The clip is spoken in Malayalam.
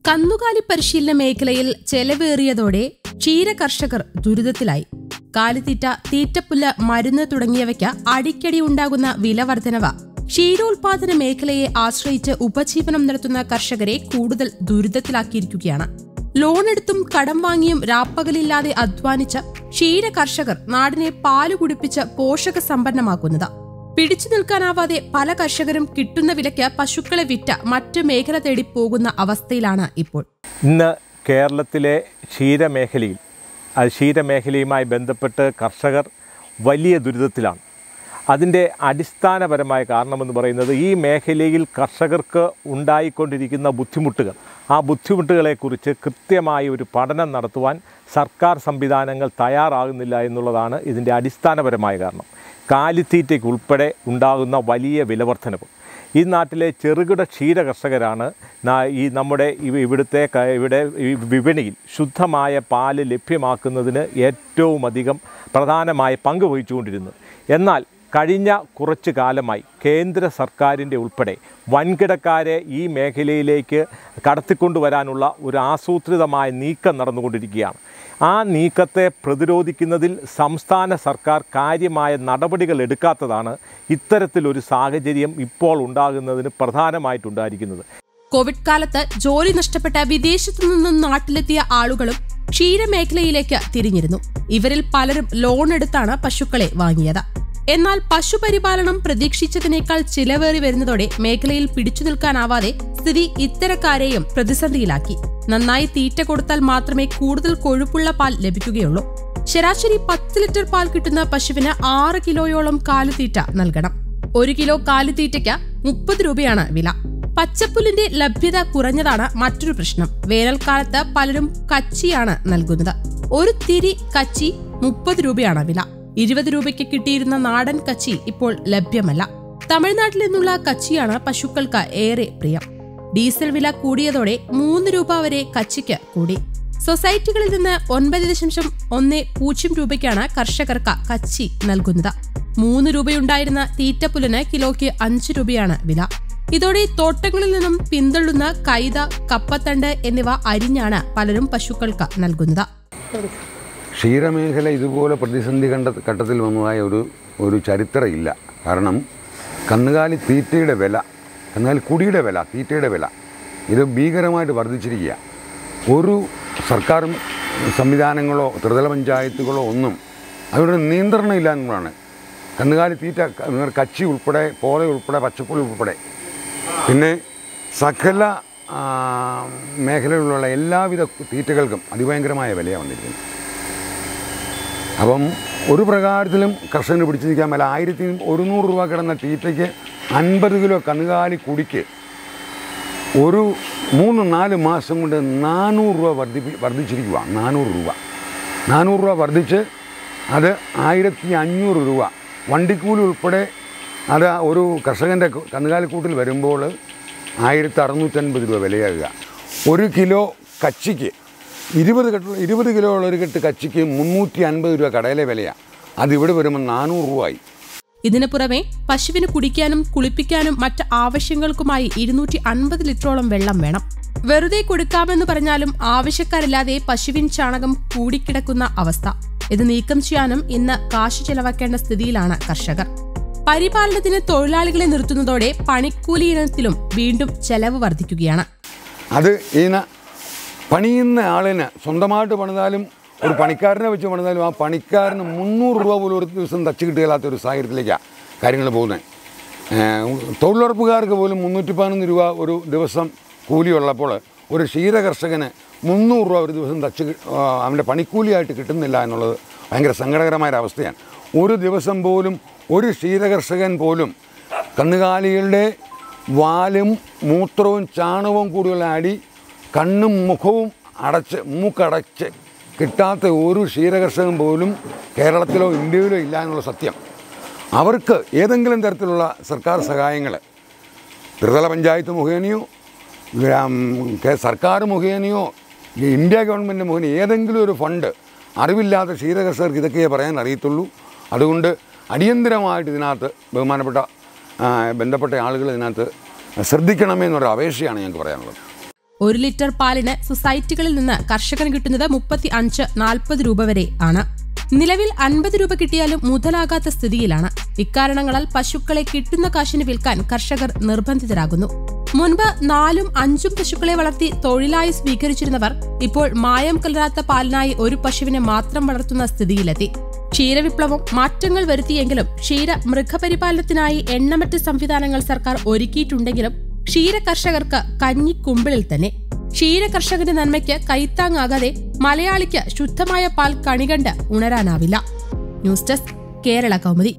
കന്നുകാലി പരിശീലന മേഖലയിൽ ചെലവേറിയതോടെ ക്ഷീര കർഷകർ ദുരിതത്തിലായി കാലിത്തീറ്റ തീറ്റപ്പുല്ല് മരുന്ന് തുടങ്ങിയവയ്ക്ക് അടിക്കടി ഉണ്ടാകുന്ന വില വർധനവ് ക്ഷീരോത്പാദന മേഖലയെ ആശ്രയിച്ച് ഉപജീവനം നടത്തുന്ന കർഷകരെ കൂടുതൽ ദുരിതത്തിലാക്കിയിരിക്കുകയാണ് ലോണെടുത്തും കടം വാങ്ങിയും രാപ്പകലില്ലാതെ അധ്വാനിച്ച ക്ഷീര കർഷകർ നാടിനെ പാല് കുടിപ്പിച്ച് പോഷക സമ്പന്നമാക്കുന്നത് പിടിച്ചു നിൽക്കാനാവാതെ പല കർഷകരും കിട്ടുന്ന വിലയ്ക്ക് പശുക്കളെ വിറ്റ മറ്റു മേഖല തേടി പോകുന്ന അവസ്ഥയിലാണ് ഇപ്പോൾ ഇന്ന് കേരളത്തിലെ ക്ഷീരമേഖലയിൽ അത് ക്ഷീരമേഖലയുമായി ബന്ധപ്പെട്ട് കർഷകർ വലിയ ദുരിതത്തിലാണ് അതിൻ്റെ അടിസ്ഥാനപരമായ കാരണമെന്ന് പറയുന്നത് ഈ മേഖലയിൽ കർഷകർക്ക് ഉണ്ടായിക്കൊണ്ടിരിക്കുന്ന ബുദ്ധിമുട്ടുകൾ ആ ബുദ്ധിമുട്ടുകളെക്കുറിച്ച് കൃത്യമായ ഒരു പഠനം നടത്തുവാൻ സർക്കാർ സംവിധാനങ്ങൾ തയ്യാറാകുന്നില്ല എന്നുള്ളതാണ് ഇതിൻ്റെ അടിസ്ഥാനപരമായ കാരണം കാലിത്തീറ്റയ്ക്ക് ഉൾപ്പെടെ ഉണ്ടാകുന്ന വലിയ വിലവർധനവ് ഈ നാട്ടിലെ ചെറുകിട ക്ഷീര കർഷകരാണ് നാ- ഈ നമ്മുടെ ഇവ- ഇവിടുത്തെ ക- ഇവിടെ ഈ വിപണിയിൽ ശുദ്ധമായ പാല് ലഭ്യമാക്കുന്നതിന് ഏറ്റവും അധികം പ്രധാനമായ പങ്ക് വഹിച്ചുകൊണ്ടിരുന്നത് എന്നാൽ കഴിഞ്ഞ കുറച്ചു കാലമായി കേന്ദ്ര സർക്കാരിൻ്റെ ഉൾപ്പെടെ വൻകിടക്കാരെ ഈ മേഖലയിലേക്ക് കടത്തിക്കൊണ്ടുവരാനുള്ള ഒരു ആസൂത്രിതമായ നീക്കം നടന്നുകൊണ്ടിരിക്കുകയാണ് ആ നീക്കത്തെ പ്രതിരോധിക്കുന്നതിൽ സംസ്ഥാന സർക്കാർ കാര്യമായ നടപടികൾ എടുക്കാത്തതാണ് ഇത്തരത്തിലൊരു സാഹചര്യം ഇപ്പോൾ ഉണ്ടാകുന്നതിന് പ്രധാനമായിട്ടുണ്ടായിരിക്കുന്നത് കോവിഡ് കാലത്ത് ജോലി നഷ്ടപ്പെട്ട വിദേശത്തു നിന്നും നാട്ടിലെത്തിയ ആളുകളും ക്ഷീരമേഖലയിലേക്ക് തിരിഞ്ഞിരുന്നു ഇവരിൽ പലരും ലോൺ എടുത്താണ് പശുക്കളെ വാങ്ങിയത് എന്നാൽ പശുപരിപാലനം പ്രതീക്ഷിച്ചതിനേക്കാൾ ചിലവേറി വരുന്നതോടെ മേഖലയിൽ പിടിച്ചു നിൽക്കാനാവാതെ സ്ഥിതി ഇത്തരക്കാരെയും പ്രതിസന്ധിയിലാക്കി നന്നായി തീറ്റ കൊടുത്താൽ മാത്രമേ കൂടുതൽ കൊഴുപ്പുള്ള പാൽ ലഭിക്കുകയുള്ളൂ ശരാശരി പത്ത് ലിറ്റർ പാൽ കിട്ടുന്ന പശുവിന് ആറ് കിലോയോളം കാലിത്തീറ്റ നൽകണം ഒരു കിലോ കാലിത്തീറ്റയ്ക്ക് മുപ്പത് രൂപയാണ് വില പച്ചപ്പുല്ലിന്റെ ലഭ്യത കുറഞ്ഞതാണ് മറ്റൊരു പ്രശ്നം വേനൽക്കാലത്ത് പലരും കച്ചിയാണ് നൽകുന്നത് ഒരു തിരി കച്ചി മുപ്പത് രൂപയാണ് വില ഇരുപത് രൂപയ്ക്ക് കിട്ടിയിരുന്ന നാടൻ കച്ചി ഇപ്പോൾ ലഭ്യമല്ല തമിഴ്നാട്ടിൽ നിന്നുള്ള കച്ചിയാണ് പശുക്കൾക്ക് ഏറെ പ്രിയം ഡീസൽ വില കൂടിയതോടെ മൂന്ന് രൂപ വരെ കച്ചിക്ക് കൂടി സൊസൈറ്റികളിൽ നിന്ന് ഒൻപത് ദശാംശം ഒന്ന് പൂജ്യം രൂപയ്ക്കാണ് കർഷകർക്ക് കച്ചി നൽകുന്നത് മൂന്ന് രൂപയുണ്ടായിരുന്ന തീറ്റപ്പുല്ലിന് കിലോയ്ക്ക് അഞ്ച് രൂപയാണ് വില ഇതോടെ തോട്ടങ്ങളിൽ നിന്നും പിന്തള്ളുന്ന കൈത കപ്പത്തണ്ട് എന്നിവ അരിഞ്ഞാണ് പലരും പശുക്കൾക്ക് നൽകുന്നത് ക്ഷീരമേഖല ഇതുപോലെ പ്രതിസന്ധി കണ്ട ഘട്ടത്തിൽ വന്നതായ ഒരു ഒരു ചരിത്രം ഇല്ല കാരണം കന്നുകാലി തീറ്റയുടെ വില കന്നുകാലി കുടിയുടെ വില തീറ്റയുടെ വില ഇത് ഭീകരമായിട്ട് വർദ്ധിച്ചിരിക്കുക ഒരു സർക്കാരും സംവിധാനങ്ങളോ ത്രിതല പഞ്ചായത്തുകളോ ഒന്നും അവരുടെ നിയന്ത്രണം ഇല്ല എന്നുള്ളതാണ് കന്നുകാലി തീറ്റ ക- കച്ചി ഉൾപ്പെടെ പോത ഉൾപ്പെടെ പച്ചപ്പുൽ ഉൾപ്പെടെ പിന്നെ സകല ആ, മേഖലകളിലുള്ള എല്ലാവിധ തീറ്റകൾക്കും അതിഭയങ്കരമായ വിലയാണ് വന്നിരിക്കുന്നത് അപ്പം ഒരു പ്രകാരത്തിലും കർഷകന് പിടിച്ചു നിൽക്കാൻ മേല ആയിരത്തി ഒരുന്നൂറ് രൂപ കിടന്ന തീറ്റയ്ക്ക് അൻപത് കിലോ കന്നുകാലി കുടിക്ക് ഒരു മൂന്ന് നാല് മാസം കൊണ്ട് നാനൂറ് രൂപ വർദ്ധിപ്പി വർദ്ധിച്ചിരിക്കുക നാനൂറ് രൂപ നാനൂറ് രൂപ വർദ്ധിച്ച് അത് ആയിരത്തി അഞ്ഞൂറ് രൂപ വണ്ടിക്കൂലി ഉൾപ്പെടെ അത് ഒരു കർഷകൻ്റെ കന്നുകാലിക്കൂട്ടിൽ വരുമ്പോൾ ആയിരത്തി അറുന്നൂറ്റൻപത് രൂപ വിലയാകുക ഒരു കിലോ കച്ചിക്ക് ഇരുപത് കെട്ട് ഇരുപത് കിലോ ഉള്ള ഒരു കെട്ട് കച്ചിക്ക് മുന്നൂറ്റി അൻപത് രൂപ കടയിലെ വിലയാണ് അത് ഇവിടെ വരുമ്പോൾ നാനൂറ് രൂപയായി ഇതിനു പുറമെ പശുവിന് കുടിക്കാനും കുളിപ്പിക്കാനും മറ്റ് ആവശ്യങ്ങൾക്കുമായി ഇരുന്നൂറ്റി അൻപത് ലിറ്ററോളം വെള്ളം വേണം വെറുതെ കൊടുക്കാമെന്ന് പറഞ്ഞാലും ആവശ്യക്കാരില്ലാതെ പശുവിൻ ചാണകം കൂടിക്കിടക്കുന്ന അവസ്ഥ ഇത് നീക്കം ചെയ്യാനും ഇന്ന് കാശ് ചെലവാക്കേണ്ട സ്ഥിതിയിലാണ് കർഷകർ പരിപാലനത്തിന് തൊഴിലാളികളെ നിർത്തുന്നതോടെ പണിക്കൂലി ഇനത്തിലും വീണ്ടും ചെലവ് വർദ്ധിക്കുകയാണ് അത് ഇതിന് പണിയുന്ന ആളിന് സ്വന്തമായിട്ട് പണിതാലും ഒരു പണിക്കാരനെ വെച്ച് പണിതാലും ആ പണിക്കാരന് മുന്നൂറ് രൂപ പോലും ഒരു ദിവസം തച്ച് കിട്ടുകയില്ലാത്ത ഒരു സാഹചര്യത്തിലേക്കാണ് കാര്യങ്ങൾ പോകുന്നത് തൊഴിലുറപ്പുകാർക്ക് പോലും മുന്നൂറ്റി പതിനൊന്ന് രൂപ ഒരു ദിവസം കൂലിയുള്ളപ്പോൾ ഒരു ക്ഷീര കർഷകന് മുന്നൂറ് രൂപ ഒരു ദിവസം തച്ച് കി- ആ, അവൻ്റെ പണിക്കൂലിയായിട്ട് കിട്ടുന്നില്ല എന്നുള്ളത് ഭയങ്കര സങ്കടകരമായ ഒരു അവസ്ഥയാണ് ഒരു ദിവസം പോലും ഒരു ക്ഷീരകർഷകൻ പോലും കന്നുകാലികളുടെ വാലും മൂത്രവും ചാണകവും കൂടിയുള്ള അടി കണ്ണും മുഖവും അടച്ച് മൂക്കടച്ച് കിട്ടാത്ത ഒരു ക്ഷീരകർഷകൻ പോലും കേരളത്തിലോ ഇന്ത്യയിലോ ഇല്ല എന്നുള്ള സത്യം അവർക്ക് ഏതെങ്കിലും തരത്തിലുള്ള സർക്കാർ സഹായങ്ങൾ ത്രിതല പഞ്ചായത്ത് മുഖേനയോ ഗ്രാം കേ- സർക്കാർ മുഖേനയോ ഈ ഇന്ത്യ ഗവൺമെൻറ് മുഖേന ഏതെങ്കിലും ഒരു ഫണ്ട് അറിവില്ലാത്ത ക്ഷീരകർഷകർക്ക് ഇതൊക്കെയേ പറയാൻ അറിയത്തുള്ളൂ അതുകൊണ്ട് അടിയന്തരമായിട്ട് ഇതിനകത്ത് ബഹുമാനപ്പെട്ട ആ, ബന്ധപ്പെട്ട ആളുകൾ ഇതിനകത്ത് ശ്രദ്ധിക്കണമേ എന്നൊരു അപേക്ഷയാണ് ഞങ്ങൾക്ക് പറയാനുള്ളത് ഒരു ലിറ്റർ പാലിന് സൊസൈറ്റികളിൽ നിന്ന് കർഷകന് കിട്ടുന്നത് മുപ്പത്തി അഞ്ച് നാൽപ്പത് രൂപ വരെ ആണ് നിലവിൽ അൻപത് രൂപ കിട്ടിയാലും മുതലാകാത്ത സ്ഥിതിയിലാണ് ഇക്കാരണങ്ങളാൽ പശുക്കളെ കിട്ടുന്ന കാശിന് വിൽക്കാൻ കർഷകർ നിർബന്ധിതരാകുന്നു മുൻപ് നാലും അഞ്ചും പശുക്കളെ വളർത്തി തൊഴിലായി സ്വീകരിച്ചിരുന്നവർ ഇപ്പോൾ മായം കലരാത്ത പാലിനായി ഒരു പശുവിനെ മാത്രം വളർത്തുന്ന സ്ഥിതിയിലെത്തി ക്ഷീരവിപ്ലവം മാറ്റങ്ങൾ വരുത്തിയെങ്കിലും ക്ഷീര മൃഗപരിപാലനത്തിനായി എണ്ണമറ്റ സംവിധാനങ്ങൾ സർക്കാർ ഒരുക്കിയിട്ടുണ്ടെങ്കിലും ക്ഷീര കർഷകർക്ക് കഞ്ഞിക്കുമ്പിളിൽ തന്നെ ക്ഷീര കർഷകന്റെ നന്മയ്ക്ക് കൈത്താങ്ങാകാതെ മലയാളിക്ക് ശുദ്ധമായ പാൽ കണികണ്ട് ഉണരാനാവില്ല ന്യൂസ് ഡെസ്ക് കേരള കൗമുദി